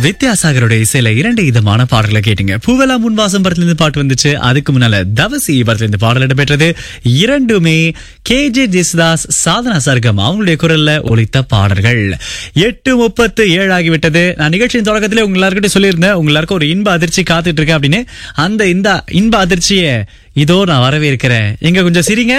வித்யாசாகருடைய இசையில இரண்டு விதமான பாடல்களை கேட்டீங்க பூவெல்லாம் முன்வாசம் படத்துல இருந்து பாட்டு வந்துச்சு அதுக்கு முன்னால தவசி படத்துல இருந்து பாடல் இடம்பெற்றது இரண்டுமே கே ஜே ஜெசுதாஸ் சாதனா சர்க்கம் அவங்களுடைய குரல்ல ஒலித்த பாடல்கள் எட்டு முப்பத்து ஏழு ஆகிவிட்டது நான் நிகழ்ச்சியின் தொடக்கத்திலே உங்க எல்லாருக்கிட்ட சொல்லியிருந்தேன் உங்க எல்லாருக்கும் ஒரு இன்ப அதிர்ச்சி காத்துட்டு இருக்கேன் அப்படின்னு அந்த இந்த இன்ப அதிர்ச்சியை இதோ நான் வரவேற்கிறேன் எங்க கொஞ்சம் சிரிங்க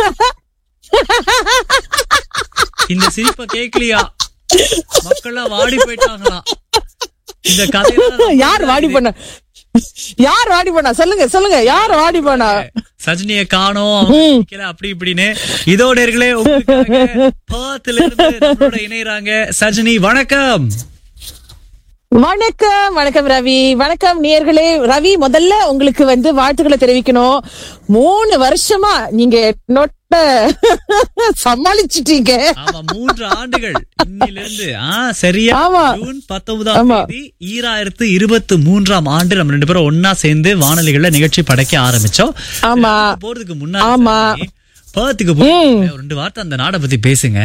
இந்த சிரிப்பை கேட்கலையா மக்கள்லாம் வாடி போயிட்டாங்களாம் இந்த கதையெல்லாம் யார் வாடி பண்ண யார் வாடி பண்ணா சொல்லுங்க சொல்லுங்க யார் வாடி பண்ணா சஜினிய காணோம் அவங்க நிக்கல, அப்படி இப்படின்னு இதோ நேர்களே உங்களுக்காக பர்த்ல இருந்து நம்மளோட இணையறாங்க சஜினி வணக்கம் வணக்கம் வணக்கம் ரவி வணக்கம் நேர்களே ரவி முதல்ல உங்களுக்கு வந்து வாழ்த்துக்களை தெரிவிக்கணும் மூணு வருஷமா நீங்க என்னோட சமாளிச்சிட்டீங்க ஆமா மூன்று ஆண்டுகள் இன்னிலிருந்து ஆ சரியா ஆமா. ஜூன் பத்தொன்பதாம் ஆமா. தேதி ஈராயிரத்து இருபத்தி மூன்றாம் ஆண்டு நம்ம ரெண்டு பேரும் ஒன்னா சேர்ந்து வானொலிகள்ல நிகழ்ச்சி படைக்க ஆரம்பிச்சோம் ஆமா. போறதுக்கு முன்னாடி ஆமா. சஜினி, பர்த்துக்கு போய் ஒரு ரெண்டு வார்த்தை அந்த நாடை பத்தி பேசுங்க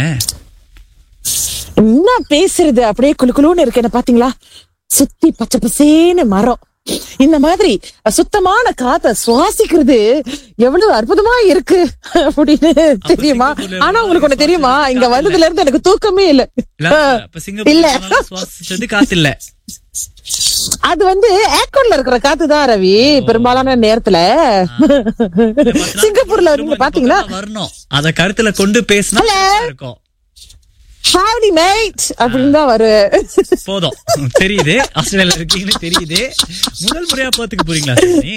என்ன பேசுறது அப்படியே குளு குளுன்னு இருக்கு என்ன பாத்தீங்களா சுத்தி பச்சை பசேன்னு மரம் இந்த மாதிரி சுத்தமான காத்த சுவாசிக்கிறது எவ்வளவு அற்புதமா இருக்கு அப்படின்னு தெரியுமா சிங்கப்பூர்ல ஆனா உங்களுக்கு ஒண்ணு தெரியுமா இங்க வந்ததுல இருந்து எனக்கு தூக்கமே இல்ல இல்ல, அப்ப இல்ல. சிங்கப்பூர் சுவாசிச்சது காத்து இல்ல அது வந்து ஏர்கோன்ல இருக்கிற காத்து தான் ரவி பெரும்பாலான நேரத்துல சிங்கப்பூர்ல நீங்க பாத்தீங்கன்னா வரணும் அத கருத்துல கொண்டு பேசினா இருக்கும் ஹாவ்டி மேட் அப்படின்னு தான் வரு போதும் தெரியுது ஆஸ்திரேலியால இருக்கீங்கன்னு தெரியுது முதல் முறையா போத்துக்கு போறீங்களா சஜினி?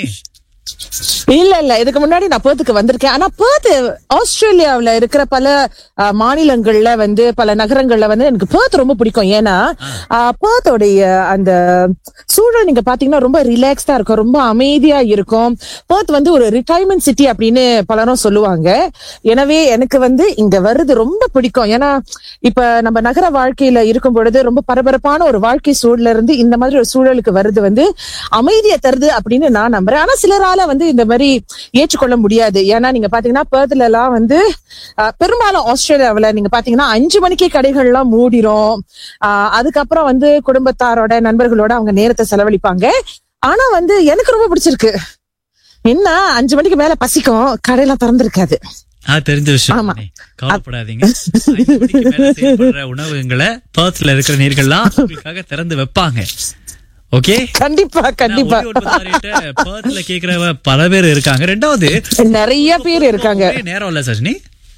இல்ல இல்ல இதுக்கு முன்னாடி நான் பேர்த்துக்கு வந்திருக்கேன் ஆனா பேர்த் ஆஸ்திரேலியாவுல இருக்கிற பல அஹ், மாநிலங்கள்ல வந்து பல நகரங்கள்ல வந்து எனக்கு பேர்த் ரொம்ப பிடிக்கும் ஏன்னா பேர்த்தோடைய அந்த சூழல் நீங்க பாத்தீங்கன்னா ரொம்ப ரிலாக்ஸ்டா இருக்கும் ரொம்ப அமைதியா இருக்கும் பேர்த் வந்து ஒரு ரிட்டைர்மெண்ட் சிட்டி அப்படின்னு பலரும் சொல்லுவாங்க எனவே எனக்கு வந்து இங்க வர்றது ரொம்ப பிடிக்கும் ஏன்னா இப்ப நம்ம நகர வாழ்க்கையில இருக்கும் பொழுது ரொம்ப பரபரப்பான ஒரு வாழ்க்கை சூழல்ல இருந்து இந்த மாதிரி ஒரு சூழலுக்கு வருது வந்து அமைதியை தருது அப்படின்னு நான் நம்புறேன் ஆனா சிலரால வந்து இந்த மாதிரி ஏற்றுக்கொள்ள முடியாது ஏன்னா நீங்க பாத்தீங்கன்னா பேர்த்ல எல்லாம் வந்து அஹ், பெரும்பாலும் ஆஸ்திரேலியாவுல நீங்க பாத்தீங்கன்னா அஞ்சு மணிக்கே கடைகள் எல்லாம் மூடிரும் ஆஹ், அதுக்கப்புறம் வந்து குடும்பத்தாரோட நண்பர்களோட அவங்க நேரத்தை செலவழிப்பாங்க ஆனா வந்து எனக்கு ரொம்ப பிடிச்சிருக்கு என்ன அஞ்சு மணிக்கு மேல பசிக்கும் கடையெல்லாம் திறந்திருக்காது ஆ தெரிஞ்ச விஷயம் ஆமா. சஜினி. கவலைப்படாதீங்க ஐந்து மணிக்கு மேல செயல்படுற உணவகங்களை பர்த்ல இருக்கிற நீர்கள்லாம் உங்களுக்காக திறந்து வைப்பாங்க ஓகே கண்டிப்பா கண்டிப்பா பர்த்ல கேக்குறவ பல பேர் இருக்காங்க ரெண்டாவது நிறைய பேர் இருக்காங்க ஒரே நேரம் இல்ல சஜினி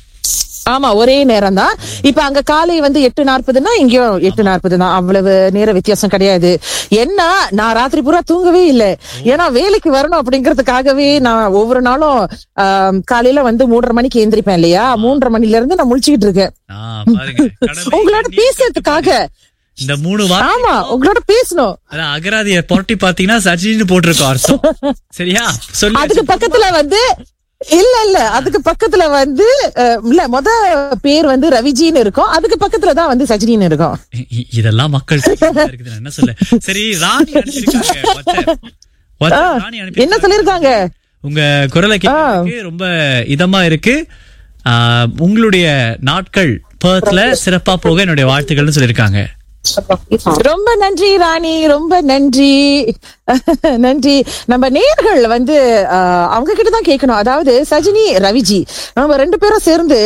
ஆமா ஒரே நேரம் தான் இப்ப அங்க காலை வந்து எட்டு நாற்பதுன்னா இங்கேயும் எட்டு நாற்பது தான் அவ்வளவு நேர வித்தியாசம் கிடையாது என்ன நான் ராத்திரி பூரா தூங்கவே இல்லை ஏன்னா வேலைக்கு வரணும் அப்படிங்கறதுக்காகவே நான் ஒவ்வொரு நாளும் ஆம், காலையில வந்து மூன்றரை மணிக்கு எந்திரிப்பேன் இல்லையா மூன்றரை மணில இருந்து நான் முழிச்சுக்கிட்டு இருக்கேன் ஆ, பாருங்க கடமை, உங்களோட கண்ணியம், பேசுறதுக்காக இந்த மூணு வாரம் ஆமா உங்களோட பேசணும் அதான் அகராதிய புரட்டி பாத்தீங்கன்னா சஜின்னு போட்டிருக்கோம் அர்த்தம் சரியா சொல்லி அதுக்கு பக்கத்துல வந்து இல்ல இல்ல அதுக்கு பக்கத்துல வந்து அஹ், இல்ல மொத பேர் வந்து ரவிஜின்னு இருக்கும் அதுக்கு பக்கத்துல தான் வந்து சஜினின்னு இருக்கும் இ- இ- இதெல்லாம் மக்கள் இருக்குது நான் என்ன சொல்ல சரி ராணி அனுப்பிச்சிருக்காங்க WhatsApp. WhatsApp ராணி அனுப்பி என்ன சொல்லிருக்காங்க உங்க குரலை கேட்கறதுக்கு ரொம்ப இதமா இருக்கு ஆ, உங்களுடைய நாட்கள் பர்த்ல சிறப்பா போக என்னுடைய வாழ்த்துக்கள்னு சொல்லிருக்காங்க ரொம்ப நன்றி ராணி ரொம்ப நன்றி நன்றி நம்ம நேர்கள் வந்து அஹ், அவங்க கிட்ட தான் கேட்கணும் அதாவது சஜினி ரவிஜி நம்ம ரெண்டு பேரும் சேர்ந்து